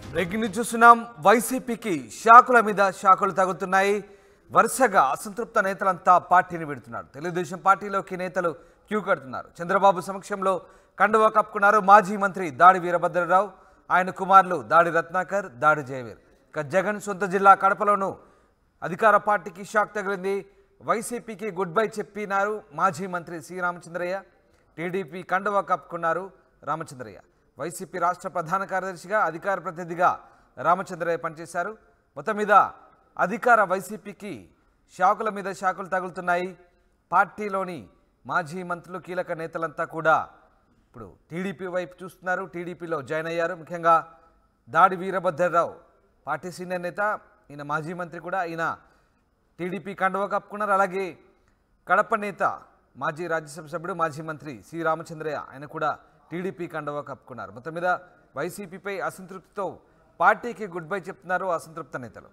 Breaking చూస్తున్నాం వైసీపీకి షాకుల మీద షాకులు తగులుతున్నాయి వరుసగా అసంతృప్త నేతలంతా పార్టీని విడుతున్నారు తెలుగుదేశం పార్టీలోకి నేతలు క్యూ కడుతున్నారు చంద్రబాబు సమక్షంలో కండువా కప్పుకున్నారు మాజీ మంత్రి దాడి వీరభద్రరావు ఆయన కుమారులు దాడి రత్నాకర్ దాడి జయవీర్ ఇక జగన్ సొంత జిల్లా కడపలోనూ అధికార పార్టీకి షాక్ తగిలింది వైసీపీకి గుడ్ బై చెప్పినారు మాజీ మంత్రి సి రామచంద్రయ్య టీడీపీ కండువా కప్పుకున్నారు రామచంద్రయ్య వైసీపీ రాష్ట్ర ప్రధాన కార్యదర్శిగా అధికార ప్రతినిధిగా రామచంద్రయ్య పనిచేశారు మొత్తం మీద అధికార వైసీపీకి షాకుల మీద షాకులు తగులుతున్నాయి పార్టీలోని మాజీ మంత్రులు కీలక నేతలంతా కూడా ఇప్పుడు టీడీపీ వైపు చూస్తున్నారు టీడీపీలో జాయిన్ అయ్యారు ముఖ్యంగా దాడి వీరభద్రరావు పార్టీ సీనియర్ నేత ఈయన మాజీ మంత్రి కూడా ఈయన టీడీపీ కండువా కప్పుకున్నారు అలాగే కడప నేత మాజీ రాజ్యసభ సభ్యుడు మాజీ మంత్రి సి రామచంద్రయ్య ఆయన కూడా టీడీపీ కండువా కప్పుకున్నారు మొత్తం మీద వైసీపీపై అసంతృప్తితో పార్టీకి గుడ్ బై చెప్తున్నారు అసంతృప్త నేతలు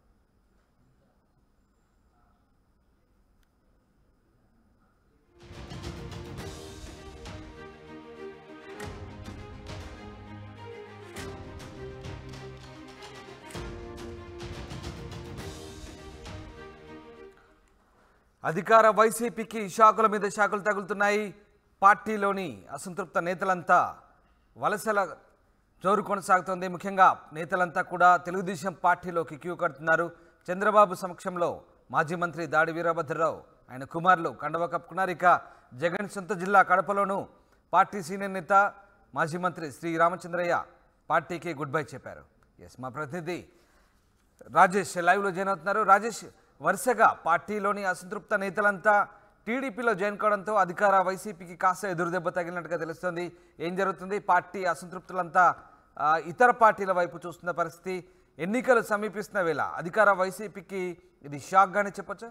అధికార వైసీపీకి షాకుల మీద షాకులు తగులుతున్నాయి పార్టీలోని అసంతృప్త నేతలంతా వలసల జోరు కొనసాగుతోంది ముఖ్యంగా నేతలంతా కూడా తెలుగుదేశం పార్టీలోకి క్యూ కడుతున్నారు చంద్రబాబు సమక్షంలో మాజీ మంత్రి దాడి వీరభద్రరావు ఆయన కుమారులు కండవ కప్పుకున్నారు ఇక జగన్ సొంత జిల్లా కడపలోనూ పార్టీ సీనియర్ నేత మాజీ మంత్రి శ్రీ రామచంద్రయ్య పార్టీకి గుడ్ బై చెప్పారు ఎస్ మా ప్రతినిధి రాజేష్ లైవ్లో జాయిన్ అవుతున్నారు రాజేష్ వరుసగా పార్టీలోని అసంతృప్త నేతలంతా టీడీపీలో జాయిన్ కావడంతో అధికార వైసీపీకి కాస్త ఎదురుదెబ్బ తగిలినట్టుగా తెలుస్తుంది ఏం జరుగుతుంది పార్టీ అసంతృప్తులంతా ఆ, ఇతర పార్టీల వైపు చూస్తున్న పరిస్థితి ఎన్నికలు సమీపిస్తున్న వేళ అధికార వైసీపీకి ఇది షాక్గానే చెప్పొచ్చా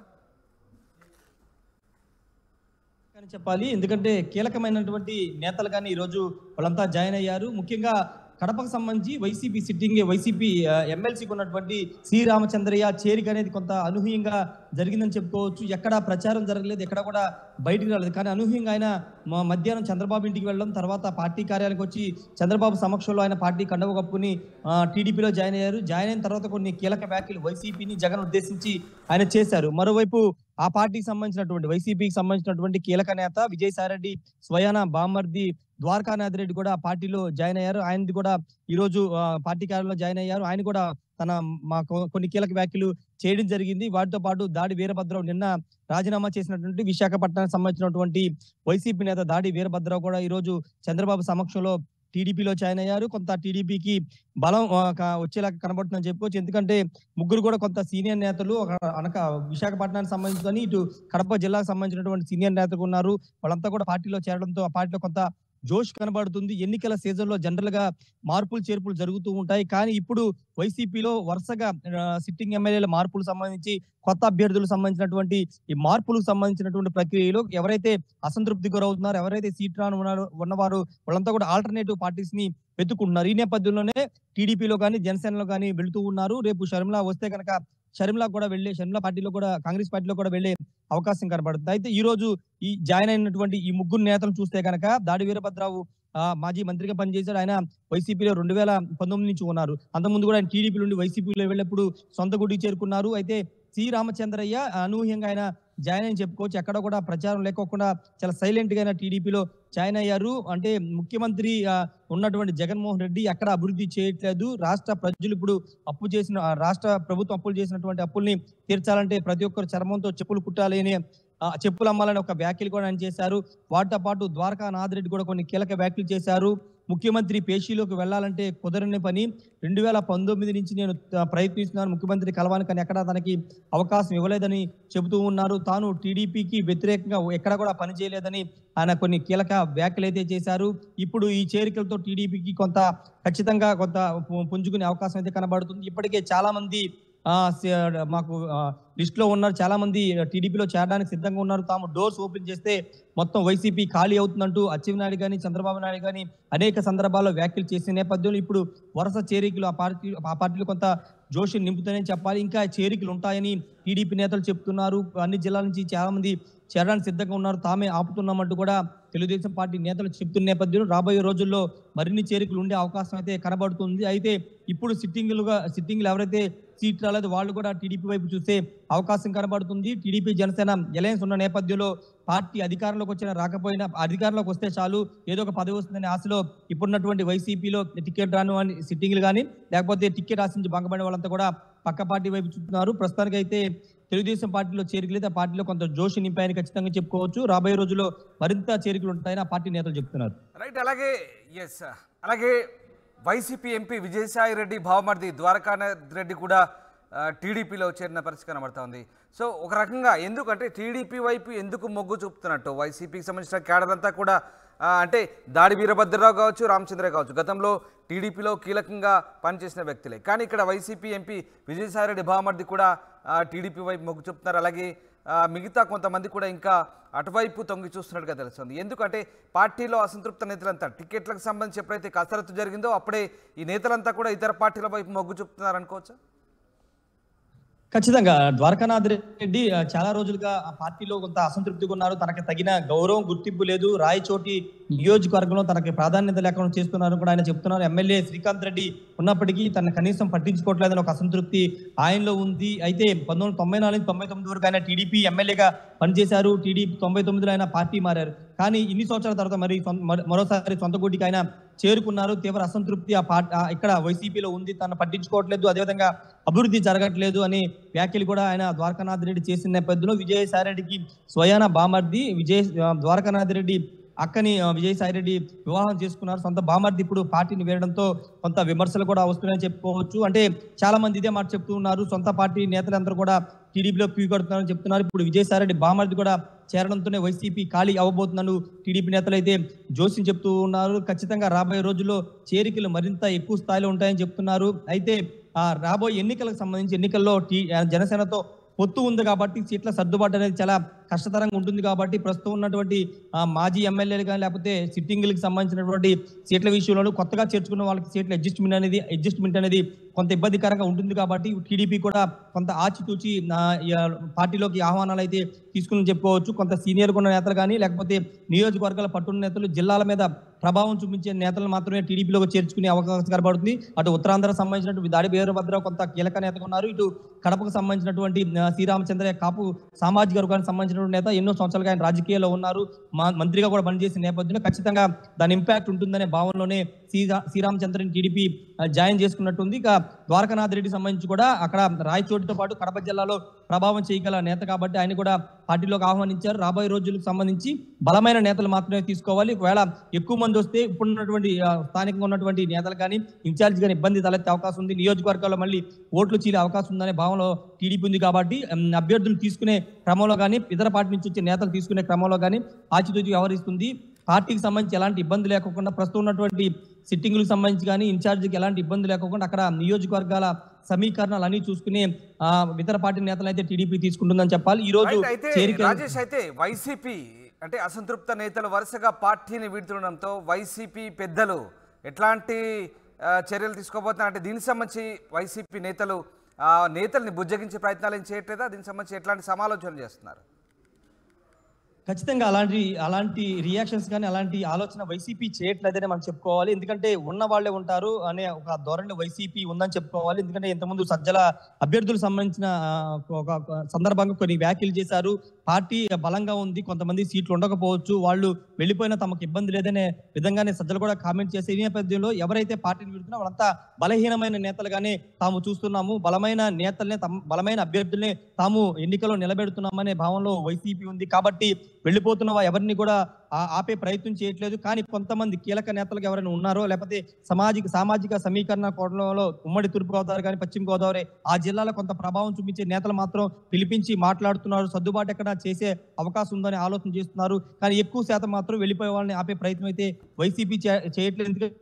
అని చెప్పాలి ఎందుకంటే కీలకమైనటువంటి నేతలు కానీ ఈరోజు వాళ్ళంతా జాయిన్ అయ్యారు ముఖ్యంగా కడపకు సంబంధించి వైసీపీ సిట్టింగ్ వైసీపీ ఎమ్మెల్సీకి ఉన్నటువంటి సి రామచంద్రయ్య చేరిక అనేది కొంత అనూహ్యంగా జరిగిందని చెప్పుకోవచ్చు ఎక్కడ ప్రచారం జరగలేదు ఎక్కడ కూడా బయటికి రాలేదు కానీ అనూహ్యంగా ఆయన మ- మధ్యాహ్నం చంద్రబాబు ఇంటికి వెళ్ళడం తర్వాత పార్టీ కార్యాలయానికి వచ్చి చంద్రబాబు సమక్షంలో ఆయన పార్టీ కండవ కప్పుకుని ఆ, టీడీపీలో జాయిన్ అయ్యారు జాయిన్ అయిన తర్వాత కొన్ని కీలక వ్యాఖ్యలు వైసీపీని జగన్ ఉద్దేశించి ఆయన చేశారు మరోవైపు ఆ పార్టీకి సంబంధించినటువంటి వైసీపీకి సంబంధించినటువంటి కీలక నేత విజయసాయిరెడ్డి స్వయాన బామర్ది ద్వారకానాథ్ రెడ్డి కూడా పార్టీలో జాయిన్ అయ్యారు ఆయనది కూడా ఈ రోజు ఆ, పార్టీ కార్యాలయంలో జాయిన్ అయ్యారు ఆయన కూడా తన మా కొ- కొన్ని కీలక వ్యాఖ్యలు చేయడం జరిగింది వాటితో పాటు దాడి వీరభద్రరావు నిన్న రాజీనామా చేసినటువంటి విశాఖపట్నానికి సంబంధించినటువంటి వైసీపీ నేత దాడి వీరభద్రరావు కూడా ఈ రోజు చంద్రబాబు సమక్షంలో టీడీపీలో జాయిన్ అయ్యారు కొంత టీడీపీకి బలం ఆ, క- వచ్చేలాగా కనబడుతుందని చెప్పుకోవచ్చు ఎందుకంటే ముగ్గురు కూడా కొంత సీనియర్ నేతలు ఒక అనక విశాఖపట్నానికి సంబంధించి ఇటు కడప జిల్లాకు సంబంధించినటువంటి సీనియర్ నేతలు ఉన్నారు వాళ్ళంతా కూడా పార్టీలో చేరడంతో ఆ పార్టీలో కొంత జోష్ కనబడుతుంది ఎన్నికల సీజన్ లో జనరల్ గా మార్పులు చేర్పులు జరుగుతూ ఉంటాయి కానీ ఇప్పుడు వైసీపీలో వరుసగా ఆ, సిట్టింగ్ ఎమ్మెల్యేల మార్పులు సంబంధించి కొత్త అభ్యర్థులకు సంబంధించినటువంటి ఈ మార్పులకు సంబంధించినటువంటి ప్రక్రియలో ఎవరైతే అసంతృప్తి గురవుతున్నారో ఎవరైతే సీట్ రాను ఉన్నారు ఉన్నవారు వాళ్ళంతా కూడా ఆల్టర్నేటివ్ పార్టీస్ ని వెతుకుంటున్నారు ఈ నేపథ్యంలోనే టీడీపీలో కానీ జనసేనలో కానీ వెళుతూ ఉన్నారు రేపు షర్మిల వస్తే కనుక షర్మిల కూడా వెళ్ళే షర్మిల పార్టీలో కూడా కాంగ్రెస్ పార్టీలో కూడా వెళ్ళే అవకాశం కనబడుతుంది అయితే ఈ రోజు ఈ జాయిన్ అయినటువంటి ఈ ముగ్గురు నేతలు చూస్తే కనుక దాడి వీరభద్రరావు ఆ, మాజీ మంత్రిగా పనిచేశాడు ఆయన వైసీపీలో రెండు వేల పంతొమ్మిది నుంచి ఉన్నారు అంతకుముందు కూడా ఆయన టీడీపీ నుండి వైసీపీలో వెళ్ళినప్పుడు సొంత గుడికి చేరుకున్నారు అయితే సి రామచంద్రయ్య అనూహ్యంగా ఆయన జాయిన్ అని చెప్పుకోవచ్చు ఎక్కడ కూడా ప్రచారం లేకోకుండా చాలా సైలెంట్ గా ఆయన టీడీపీలో జాయిన్ అయ్యారు అంటే ముఖ్యమంత్రి ఆ, ఉన్నటువంటి జగన్మోహన్ రెడ్డి ఎక్కడ అభివృద్ధి చేయట్లేదు రాష్ట్ర ప్రజలు ఇప్పుడు అప్పు చేసిన ఆ, రాష్ట్ర ప్రభుత్వం అప్పులు చేసినటువంటి అప్పుల్ని తీర్చాలంటే ప్రతి ఒక్కరు చర్మంతో చెప్పులు కుట్టాలి అని ఆ, చెప్పులు అమ్మాలని ఒక వ్యాఖ్యలు కూడా ఆయన చేశారు వాటితో పాటు ద్వారకా నాథరెడ్డి కూడా కొన్ని కీలక వ్యాఖ్యలు చేశారు ముఖ్యమంత్రి పేషీలోకి వెళ్ళాలంటే కుదరని పని రెండు వేల పంతొమ్మిది నుంచి నేను ఆ, ప్రయత్నిస్తున్నాను ముఖ్యమంత్రి కలవానికి కానీ ఎక్కడ తనకి అవకాశం ఇవ్వలేదని చెబుతూ ఉన్నారు తాను టీడీపీకి వ్యతిరేకంగా ఎక్కడ కూడా పని చేయలేదని ఆయన కొన్ని కీలక వ్యాఖ్యలు అయితే చేశారు ఇప్పుడు ఈ చేరికలతో టీడీపీకి కొంత ఖచ్చితంగా కొంత పు- పుంజుకునే అవకాశం అయితే కనబడుతుంది ఇప్పటికే చాలా మంది ఆ, స- మాకు లిస్ట్ లో ఉన్నారు చాలా మంది టీడీపీలో చేరడానికి సిద్ధంగా ఉన్నారు తాము డోర్స్ ఓపెన్ చేస్తే మొత్తం వైసీపీ ఖాళీ అవుతుందంటూ అచ్చెన్నాయుడు కానీ చంద్రబాబు నాయుడు కానీ అనేక సందర్భాల్లో వ్యాఖ్యలు చేసిన నేపథ్యంలో ఇప్పుడు వరుస చేరికలు ఆ పార్టీ ఆ పార్టీలో కొంత జోషి నింపుతాయని చెప్పాలి ఇంకా చేరికలు ఉంటాయని టీడీపీ నేతలు చెప్తున్నారు అన్ని జిల్లాల నుంచి చాలా మంది చేరడానికి సిద్ధంగా ఉన్నారు తామే ఆపుతున్నామంటూ కూడా తెలుగుదేశం పార్టీ నేతలు చెప్తున్న నేపథ్యంలో రాబోయే రోజుల్లో మరిన్ని చేరికలు ఉండే అవకాశం అయితే కనబడుతుంది అయితే ఇప్పుడు సిట్టింగులుగా సిట్టింగ్లు ఎవరైతే సీట్ రాలేదు వాళ్ళు కూడా టీడీపీ వైపు చూసే అవకాశం కనబడుతుంది టీడీపీ జనసేన అలయన్స్ ఉన్న నేపథ్యంలో పార్టీ అధికారంలోకి వచ్చిన రాకపోయినా అధికారంలోకి వస్తే చాలు ఏదో ఒక పదవి వస్తుందనే ఆశలో ఇప్పుడున్నటువంటి వైసీపీలో టికెట్ రాను అని సిట్టింగ్లు కానీ లేకపోతే టికెట్ ఆశించి భంగపడే వాళ్ళంతా కూడా పక్క పార్టీ వైపు చూస్తున్నారు ప్రస్తుతానికి అయితే తెలుగుదేశం పార్టీలో చేరికలు అయితే ఆ పార్టీలో కొంత జోష్ నింపాయని ఖచ్చితంగా చెప్పుకోవచ్చు రాబోయే రోజుల్లో మరింత చేరికలు ఉంటాయని ఆ పార్టీ నేతలు చెప్తున్నారు రైట్ అలాగే ఎస్ అలాగే వైసీపీ ఎంపీ విజయసాయి రెడ్డి భావమర్ది ద్వారకానాథ్ రెడ్డి కూడా ఆ, టీడీపీలో చేరిన పరిస్థితి కనబడుతోంది సో ఒక రకంగా ఎందుకంటే టీడీపీ వైపు ఎందుకు మొగ్గు చూపుతున్నట్టు వైసీపీకి సంబంధించిన క్యాడర్ అంతా కూడా ఆ, అంటే దాడి వీరభద్రరావు కావచ్చు రామచంద్ర కావచ్చు గతంలో టీడీపీలో కీలకంగా పనిచేసిన వ్యక్తులే కానీ ఇక్కడ వైసీపీ ఎంపీ విజయసాయి రెడ్డి భావమర్ది కూడా ఆ, టీడీపీ వైపు మొగ్గు చూపుతున్నారు అలాగే ఆ, మిగతా కొంతమంది కూడా ఇంకా అటువైపు తొంగి చూస్తున్నట్టుగా తెలుస్తుంది ఎందుకంటే పార్టీలో అసంతృప్త నేతలంతా టికెట్లకు సంబంధించి ఎప్పుడైతే కసరత్తు జరిగిందో అప్పుడే ఈ నేతలంతా కూడా ఇతర పార్టీల వైపు మొగ్గు చూపుతున్నారు అనుకోవచ్చా ఖచ్చితంగా ద్వారకానాథ్ రెడ్డి ఆ, చాలా రోజులుగా ఆ పార్టీలో కొంత అసంతృప్తిగా ఉన్నారు తనకి తగిన గౌరవం గుర్తింపు లేదు రాయచోటి నియోజకవర్గంలో తనకి ప్రాధాన్యత లేకుండా చేస్తున్నారు కూడా ఆయన చెప్తున్నారు ఎమ్మెల్యే శ్రీకాంత్ రెడ్డి ఉన్నప్పటికీ తన కనీసం పట్టించుకోవట్లేదని ఒక అసంతృప్తి ఆయనలో ఉంది అయితే పంతొమ్మిది వందల తొంభై నాలుగు తొంభై తొమ్మిది వరకు ఆయన టీడీపీ ఎమ్మెల్యేగా పనిచేశారు టీడీపీ తొంభై తొమ్మిదిలో ఆయన పార్టీ మారారు కానీ ఇన్ని సంవత్సరాల తర్వాత మరి సొం- మరో- మరోసారి సొంత గూటికి ఆయన చేరుకున్నారు తీవ్ర అసంతృప్తి ఆ పార్టీ ఇక్కడ వైసీపీలో ఉంది తను పట్టించుకోవట్లేదు అదేవిధంగా అభివృద్ధి జరగట్లేదు అని వ్యాఖ్యలు కూడా ఆయన ద్వారకానాథ్ రెడ్డి చేసిన నేపథ్యంలో విజయసాయి రెడ్డికి స్వయాన బామర్ది విజయ్ ఆ, ద్వారకానాథ్ రెడ్డి అక్కని ఆ, విజయసాయి రెడ్డి వివాహం చేసుకున్నారు సొంత బామర్ది ఇప్పుడు పార్టీని వేయడంతో కొంత విమర్శలు కూడా వస్తున్నాయని చెప్పుకోవచ్చు అంటే చాలా మంది ఇదే మాట చెప్తూ ఉన్నారు సొంత పార్టీ నేతలందరూ కూడా టీడీపీలో క్యూ కడుతున్నారని చెప్తున్నారు ఇప్పుడు విజయసాయి రెడ్డి బామర్ది కూడా చేరడంతోనే వైసీపీ ఖాళీ అవ్వబోతుందని టీడీపీ నేతలు అయితే జోస్యం చెప్తూ ఉన్నారు ఖచ్చితంగా రాబోయే రోజుల్లో చేరికలు మరింత ఎక్కువ స్థాయిలో ఉంటాయని చెప్తున్నారు అయితే ఆ రాబోయే ఎన్నికలకు సంబంధించి ఎన్నికల్లో టీ ఆ, జనసేనతో పొత్తు ఉంది కాబట్టి సీట్ల సర్దుబాటు అనేది చాలా కష్టతరంగా ఉంటుంది కాబట్టి ప్రస్తుతం ఉన్నటువంటి ఆ, మాజీ ఎమ్మెల్యేలు కానీ లేకపోతే సిట్టింగ్లకు సంబంధించినటువంటి సీట్ల విషయంలో కొత్తగా చేర్చుకున్న వాళ్ళకి సీట్ల అడ్జస్ట్మెంట్ అనేది అడ్జస్ట్మెంట్ అనేది కొంత ఇబ్బందికరంగా ఉంటుంది కాబట్టి టీడీపీ కూడా కొంత ఆచితూచి ఆ, ఈ, ఆ, పార్టీలోకి ఆహ్వానాలు అయితే తీసుకుని చెప్పుకోవచ్చు కొంత సీనియర్ ఉన్న నేతలు కానీ లేకపోతే నియోజకవర్గాల పట్టున్న నేతలు జిల్లాల మీద ప్రభావం చూపించే నేతలు మాత్రమే టీడీపీలోకి చేర్చుకునే అవకాశం కనబడుతుంది అటు ఉత్తరాంధ్ర సంబంధించినటువంటి దాడి వీరభద్రరావు కొంత కీలక నేతగా ఉన్నారు ఇటు కడపకు సంబంధించినటువంటి ఆ, శ్రీరామచంద్రయ్య కాపు సామాజిక వర్గానికి సంబంధించినటువంటి నేత ఎన్నో సంవత్సరాలుగా ఆయన రాజకీయాల్లో ఉన్నారు మా- మంత్రిగా కూడా పనిచేసిన నేపథ్యంలో ఖచ్చితంగా దాని ఇంపాక్ట్ ఉంటుందనే భావనలోనే శ్రీరా శ్రీరామచంద్రని టీడీపీ ఆ, జాయిన్ చేసుకున్నట్టుంది ఇక ద్వారకానాథ్ రెడ్డి సంబంధించి కూడా అక్కడ రాయచోటితో పాటు కడప జిల్లాలో ప్రభావం చేయగల నేత కాబట్టి ఆయన కూడా పార్టీలోకి ఆహ్వానించారు రాబోయే రోజులకు సంబంధించి బలమైన నేతలు మాత్రమే తీసుకోవాలి ఒకవేళ ఎక్కువ మంది వస్తే ఇప్పుడున్నటువంటి ఆ, స్థానికంగా ఉన్నటువంటి నేతలు కానీ ఇన్ఛార్జ్ కానీ ఇబ్బంది తలెత్తే అవకాశం ఉంది నియోజకవర్గాల్లో మళ్ళీ ఓట్లు చీలే అవకాశం ఉందనే భావనలో టీడీపీ ఉంది కాబట్టి ఉమ్, అభ్యర్థులు తీసుకునే క్రమంలో కానీ ఇతర పార్టీ నుంచి వచ్చే నేతలు తీసుకునే క్రమంలో కానీ ఆచితూచి వ్యవహరిస్తుంది పార్టీకి సంబంధించి ఎలాంటి ఇబ్బంది లేకుండా ప్రస్తుతం ఉన్నటువంటి సిట్టింగ్లకు సంబంధించి కానీ ఇన్ఛార్జికి ఎలాంటి ఇబ్బంది లేకుండా అక్కడ నియోజకవర్గాల సమీకరణాలు అన్ని చూసుకునే ఆ, ఇతర పార్టీ నేతలు అయితే టీడీపీ తీసుకుంటుందని చెప్పాలి ఈ రోజు రైట్ అయితే చేరిక రాజేష్ అయితే వైసీపీ అంటే అసంతృప్త నేతలు వరుసగా పార్టీని వీడుతుండడంతో వైసీపీ పెద్దలు ఎట్లాంటి ఆ, చర్యలు తీసుకోబోతున్నారు అంటే దీనికి సంబంధించి వైసీపీ నేతలు ఆ నేతల్ని బుజ్జగించే ప్రయత్నాలు ఏం చేయట్లేదా దీనికి సంబంధించి ఎట్లాంటి సమాలోచనలు చేస్తున్నారు ఖచ్చితంగా అలాంటి అలాంటి రియాక్షన్స్ కానీ అలాంటి ఆలోచన వైసీపీ చేయట్లేదని మనం చెప్పుకోవాలి ఎందుకంటే ఉన్న వాళ్ళే ఉంటారు అనే ఒక ధోరణి వైసీపీ ఉందని చెప్పుకోవాలి ఎందుకంటే ఇంతకుముందు సజ్జల అభ్యర్థులకు సంబంధించిన ఆ, ఒక ఒక సందర్భంగా కొన్ని వ్యాఖ్యలు చేశారు పార్టీ బలంగా ఉంది కొంతమంది సీట్లు ఉండకపోవచ్చు వాళ్ళు వెళ్ళిపోయినా తమకు ఇబ్బంది లేదనే విధంగానే సజ్జలు కూడా కామెంట్ చేసే ఈ నేపథ్యంలో ఎవరైతే పార్టీని విడుతున్నా వాళ్ళంతా బలహీనమైన నేతలుగానే తాము చూస్తున్నాము బలమైన నేతల్నే తమ బలమైన అభ్యర్థుల్నే తాము ఎన్నికల్లో నిలబెడుతున్నామనే భావనలో వైసీపీ ఉంది కాబట్టి వెళ్ళిపోతున్న వా- ఎవరిని కూడా ఆ- ఆపే ప్రయత్నం చేయట్లేదు కానీ కొంతమంది కీలక నేతలకు ఎవరైనా ఉన్నారో లేకపోతే సామాజిక సామాజిక సమీకరణ కోణంలో ఉమ్మడి తూర్పు గోదావరి కానీ పశ్చిమ గోదావరి ఆ జిల్లాలో కొంత ప్రభావం చూపించే నేతలు మాత్రం పిలిపించి మాట్లాడుతున్నారు సర్దుబాటు ఎక్కడ చేసే అవకాశం ఉందని ఆలోచన చేస్తున్నారు కానీ ఎక్కువ శాతం మాత్రం వెళ్ళిపోయే వాళ్ళని ఆపే ప్రయత్నం అయితే వైసీపీ చే- చేయట్లేదు ఎందుకంటే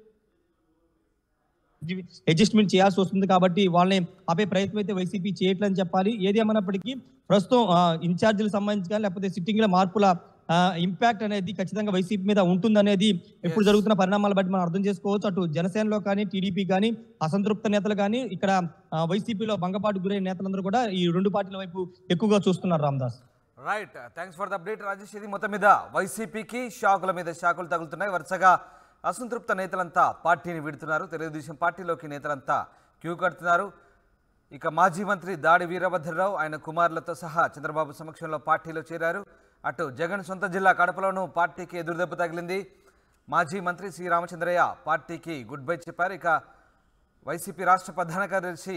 అడ్జస్ట్మెంట్ చేయాల్సి వస్తుంది కాబట్టి వాళ్ళని ఆపే ప్రయత్నం అయితే వైసీపీ చేయట్లేదని చెప్పాలి ఏది ఏమన్నప్పటికీ ప్రస్తుతం ఆ, ఇన్ఛార్జీలకు సంబంధించి కానీ లేకపోతే సిట్టింగ్ల మార్పుల ఇంపాక్ట్ అనేది ఖచ్చితంగా వైసీపీ మీద ఉంటుందనేది ఇప్పుడు Yes. జరుగుతున్న పరిణామాల బట్టి మనం అర్థం చేసుకోవచ్చు అటు జనసేనలో కానీ టీడీపీ కానీ అసంతృప్త నేతలు కానీ ఇక్కడ ఆ, వైసీపీలో భంగపాటు గురైన నేతలందరూ కూడా ఈ రెండు పార్టీల వైపు ఎక్కువగా చూస్తున్నారు Ramadas right thanks for the update Rajesh ఇది మొత్తం మీద వైసీపీకి షాకుల మీద షాకులు తగులుతున్నాయి వరుసగా అసంతృప్త నేతలంతా పార్టీని విడుతున్నారు తెలుగుదేశం పార్టీలోకి నేతలంతా క్యూ కడుతున్నారు ఇక మాజీ మంత్రి దాడి వీరభద్రరావు ఆయన కుమారులతో సహా చంద్రబాబు సమక్షంలో పార్టీలో చేరారు అటు జగన్ సొంత జిల్లా కడపలోనూ పార్టీకి ఎదురుదెబ్బ తగిలింది మాజీ మంత్రి సి రామచంద్రయ్య పార్టీకి గుడ్ బై చెప్పారు ఇక వైసీపీ రాష్ట్ర ప్రధాన కార్యదర్శి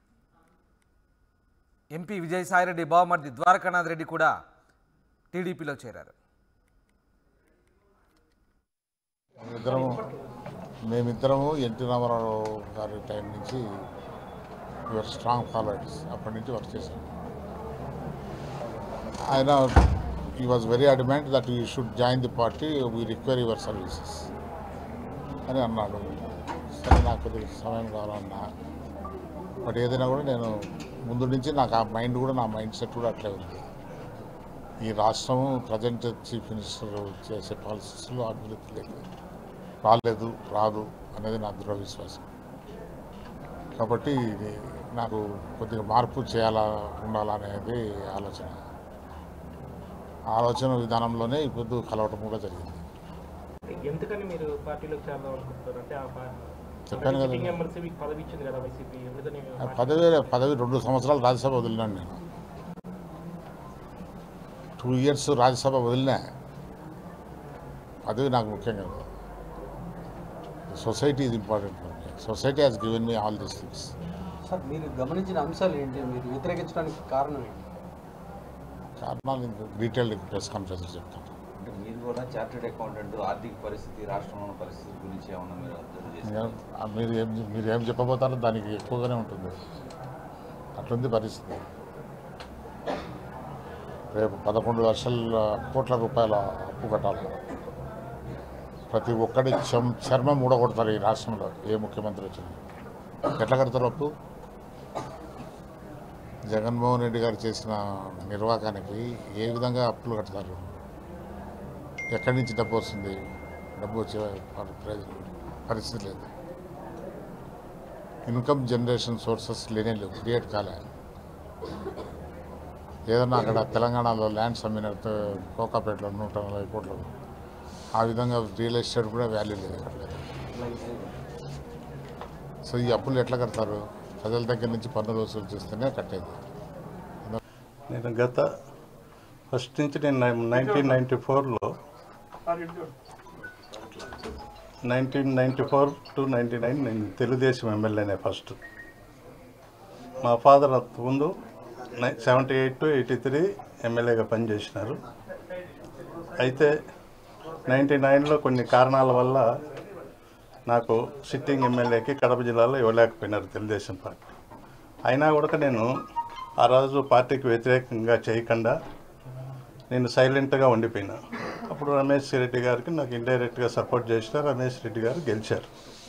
ఎంపీ విజయసాయిరెడ్డి బావమర్ది ద్వారకానాథ్ రెడ్డి కూడా టీడీపీలో చేరారు ఇద్దరము మేమిద్దరము ఎన్టీ రామారావు గారి టైం నుంచి యువర్ స్ట్రాంగ్ ఫాలోవర్స్ అప్పటి నుంచి వర్క్ చేశాం ఆయన ఈ was very adamant that you should join the party we require your services అని అన్నాడు సరే నాకు కొద్దిగా సమయం కావాలన్నా బట్ ఏదైనా కూడా నేను ముందు నుంచి నాకు ఆ మైండ్ కూడా నా మైండ్ సెట్ కూడా అట్లే ఉంది ఈ రాష్ట్రం ప్రజెంట్ చీఫ్ మినిస్టర్ చేసే పాలసీస్లో అభివృద్ధి లేదు రాలేదు రాదు అనేది నా దృఢ విశ్వాసం కాబట్టి ఇది నాకు కొద్దిగా మార్పు చేయాలా ఉండాలా అనేది ఆలోచన ఆలోచన విధానంలోనే ఇప్పుడు కలవటం కూడా జరిగింది ఎందుకని మీరు పార్టీలోకి చేరదాం అనుకుంటున్నారు అంటే ఆ పా- చెప్పాను కదా. సిట్టింగ్ ఎమ్మెల్సీ మీకు పదవి ఇచ్చింది కదా వైసీపీ ఎందుకని ఆ పదవి పదవి రెండు సంవత్సరాలు రాజ్యసభ వదిలినాను నేను టూ ఇయర్స్ రాజ్యసభ వదిలినా పదవి నాకు ముఖ్యం కదా society is important society has given me all these things sir మీరు గమనించిన అంశాలు ఏంటి మీరు వ్యతిరేకించడానికి కారణం ఏంటి కారణాలు డీటెయిల్డ్ ప్రెస్ కాన్ఫరెన్స్ చెప్తాను అంటే మీరు కూడా చార్టెడ్ అకౌంటెంట్ ఆర్థిక పరిస్థితి రాష్ట్రంలో ఉన్న పరిస్థితి గురించి ఏమన్నా మీరు అబ్జర్వ్ ఇంకా చేశారు ఆ మీరు ఏం మీరు ఏం చెప్పబోతారో దానికి ఎక్కువగానే ఉంటుంది అట్లుంది పరిస్థితి రేపు పదకొండు లక్షల కోట్ల రూపాయల అప్పు కట్టాలి ప్రతి ఒక్కడి చం చర్మం మూడగొడతారు ఈ రాష్ట్రంలో ఏ ముఖ్యమంత్రి వచ్చినా ఎట్లా కడతారు అప్పు జగన్మోహన్ రెడ్డి గారు చేసిన నిర్వాహకానికి ఏ విధంగా అప్పులు కడతారు ఎక్కడి నుంచి డబ్బు వస్తుంది డబ్బు వచ్చే పరి- ప్రయోజనం పరిస్థితి లేదు ఇన్కమ్ జనరేషన్ సోర్సెస్ లేనే లేవు క్రియేట్ కాలే ఏదన్నా అక్కడ తెలంగాణలో ల్యాండ్స్ అమ్మినట్టు కోకాపేటలో నూట నలభై కోట్లు ఆ విధంగా రియల్ ఎస్టేట్ కూడా వాల్యూ లేదు ఇక్కడ లేదు సో ఈ అప్పులు ఎట్లా కడతారు ప్రజల దగ్గర నుంచి పన్నులు వసూలు చేస్తేనే కట్టేది నేను గత ఫస్ట్ నుంచి నేను నైన్టీన్ నైంటీ ఫోర్లో nineteen ninety four to ninety nine నేను తెలుగుదేశం ఎమ్మెల్యేనే ఫస్ట్ మా ఫాదర్ ముందు seventy eight to eighty three ఎమ్మెల్యేగా పనిచేసినారు అయితే నైంటీ నైన్లో కొన్ని కారణాల వల్ల నాకు సిట్టింగ్ ఎమ్మెల్యేకి కడప జిల్లాలో ఇవ్వలేకపోయినారు తెలుగుదేశం పార్టీ అయినా కూడా నేను ఆ రోజు పార్టీకి వ్యతిరేకంగా చేయకుండా నేను సైలెంట్గా ఉండిపోయినా అప్పుడు రమేష్ రెడ్డి గారికి నాకు ఇండైరెక్ట్గా సపోర్ట్ చేసిన రమేష్ రెడ్డి గారు గెలిచారు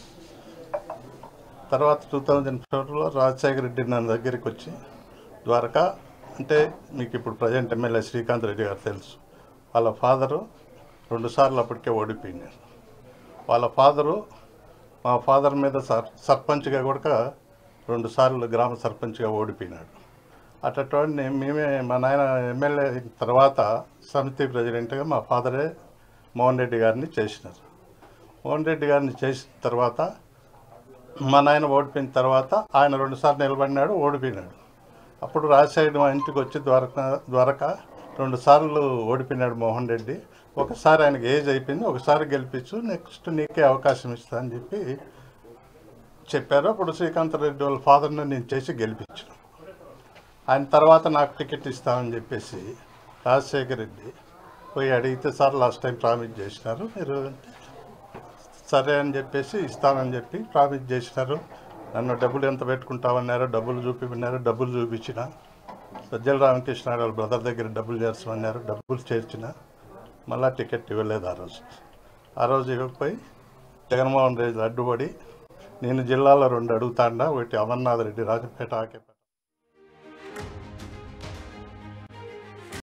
తర్వాత టూ థౌజండ్ ఫోర్లో రాజశేఖర రెడ్డి నా దగ్గరికి వచ్చి ద్వారకా అంటే మీకు ఇప్పుడు ప్రజెంట్ ఎమ్మెల్యే శ్రీకాంత్ రెడ్డి గారు తెలుసు వాళ్ళ ఫాదరు రెండుసార్లు అప్పటికే ఓడిపోయినారు వాళ్ళ ఫాదరు మా ఫాదర్ మీద సర్ సర్పంచ్గా కూడా రెండుసార్లు గ్రామ సర్పంచ్గా ఓడిపోయినాడు అటువంటి మేమే మా నాయన ఎమ్మెల్యే అయిన తర్వాత సమితి ప్రెసిడెంట్గా మా ఫాదరే మోహన్ రెడ్డి గారిని చేసినారు మోహన్ రెడ్డి గారిని చేసిన తర్వాత మా నాయన ఓడిపోయిన తర్వాత ఆయన రెండుసార్లు నిలబడినాడు ఓడిపోయినాడు అప్పుడు రాజశేఖర్ మా ఇంటికి వచ్చి ద్వారకా ద్వారకా రెండు సార్లు ఓడిపోయినాడు మోహన్ రెడ్డి ఒకసారి ఆయనకి ఏజ్ అయిపోయింది ఒకసారి గెలిపించు నెక్స్ట్ నీకే అవకాశం ఇస్తా అని చెప్పి చెప్పారు అప్పుడు శ్రీకాంత్ రెడ్డి వాళ్ళ ఫాదర్ని నేను చేసి గెలిపించాను ఆయన తర్వాత నాకు టికెట్ ఇస్తామని చెప్పేసి రాజశేఖర్ రెడ్డి పోయి అడిగితే సార్ లాస్ట్ టైం ప్రామిస్ చేసినారు మీరు అంటే సరే అని చెప్పేసి ఇస్తానని చెప్పి ప్రామిస్ చేసినారు నన్ను డబ్బులు ఎంత పెట్టుకుంటామన్నారు డబ్బులు చూపిమన్నారు డబ్బులు చూపించిన సజ్జల రామకృష్ణ వాళ్ళ బ్రదర్ దగ్గర డబ్బులు చేస్తామన్నారు డబ్బులు చేర్చిన మళ్ళా టికెట్ ఇవ్వలేదు ఆ రోజు ఆ రోజు ఇవ్వకపోయి జగన్మోహన్ రెడ్డి అడ్డుపడి నేను జిల్లాలో రెండు అడుగుతాండా ఒకటి అమర్నాథ్ రెడ్డి రాజంపేట ఆకే